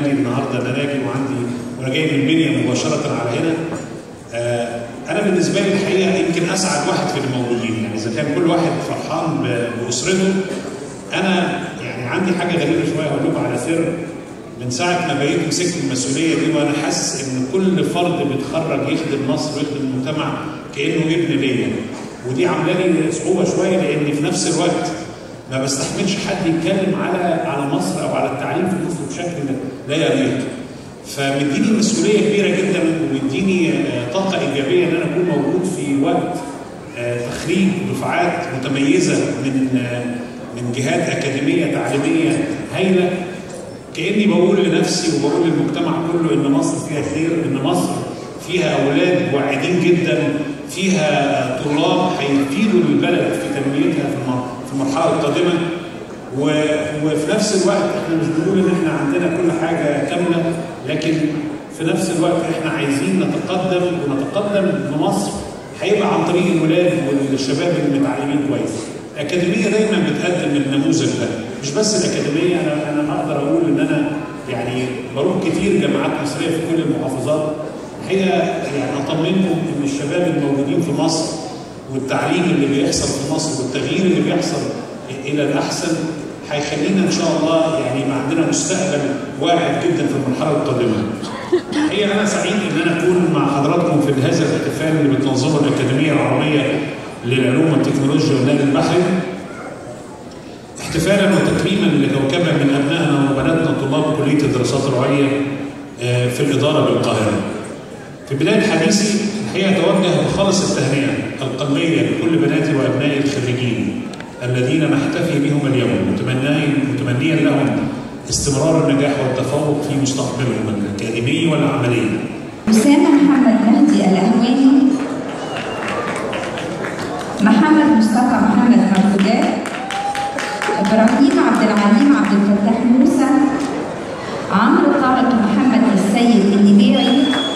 قال لي النهارده ان انا اجي وعندي وانا جاي من بنيا مباشره على هنا آه، انا بالنسبه لي الحقيقه يمكن اسعد واحد في الموجودين يعني اذا كان كل واحد فرحان ب- باسرته انا يعني عندي حاجه غريبه شويه هقول لكم على سر من ساعه ما بقيت مسكت المسؤوليه دي وانا حاسس ان كل فرد بيتخرج يخدم مصر ويخدم المجتمع كانه ابن ليا ودي عامله لي صعوبه شويه لاني في نفس الوقت ما بستحملش حد يتكلم على على مصر او على التعليم في مصر بشكل لا يليق فمديني مسؤوليه كبيره جدا ومديني آه، طاقه ايجابيه ان انا اكون موجود في وقت آه، تخريج دفعات متميزه من آه، من جهات اكاديميه تعليميه هايله كاني بقول لنفسي وبقول للمجتمع كله ان مصر فيها خير ان مصر فيها اولاد واعدين جدا فيها طلاب هيفيدوا البلد في تنميتها في الم- في المرحله القادمه و- وفي نفس الوقت احنا مش بنقول ان احنا عندنا كل حاجه كامله لكن في نفس الوقت احنا عايزين نتقدم ونتقدم بمصر هيبقى عن طريق الولاد والشباب المتعلمين كويس. الاكاديميه دايما بتقدم النموذج ده مش بس الاكاديميه انا انا اقدر اقول ان انا يعني بروح كتير جامعات مصريه في كل المحافظات الحقيقه يعني اطمنكم ان الشباب الموجودين في مصر والتعليم اللي بيحصل في مصر والتغيير اللي بيحصل الى الاحسن هيخلينا ان شاء الله يعني يبقى عندنا مستقبل واعد جدا في المرحله القادمه. الحقيقه انا سعيد ان انا اكون مع حضراتكم في هذا الاحتفال اللي بتنظمه الاكاديميه العربيه للعلوم والتكنولوجيا والنقل البحري. احتفالا وتكريما لكوكبه من ابنائنا وبناتنا طلاب كليه الدراسات العليا آه، في الاداره بالقاهره. في بداية حديثي الحقيقة أتوجه بخالص التهنئة القلبية لكل بناتي وأبنائي الخريجين الذين نحتفي بهم اليوم متمنيا متمنيا لهم استمرار النجاح والتفوق في مستقبلهم الأكاديمي والعملي. أسامة محمد مهدي الأهواني محمد مصطفى محمد مرفوجات إبراهيم عبد العليم عبد الفتاح موسى عمرو طارق محمد السيد النبيعي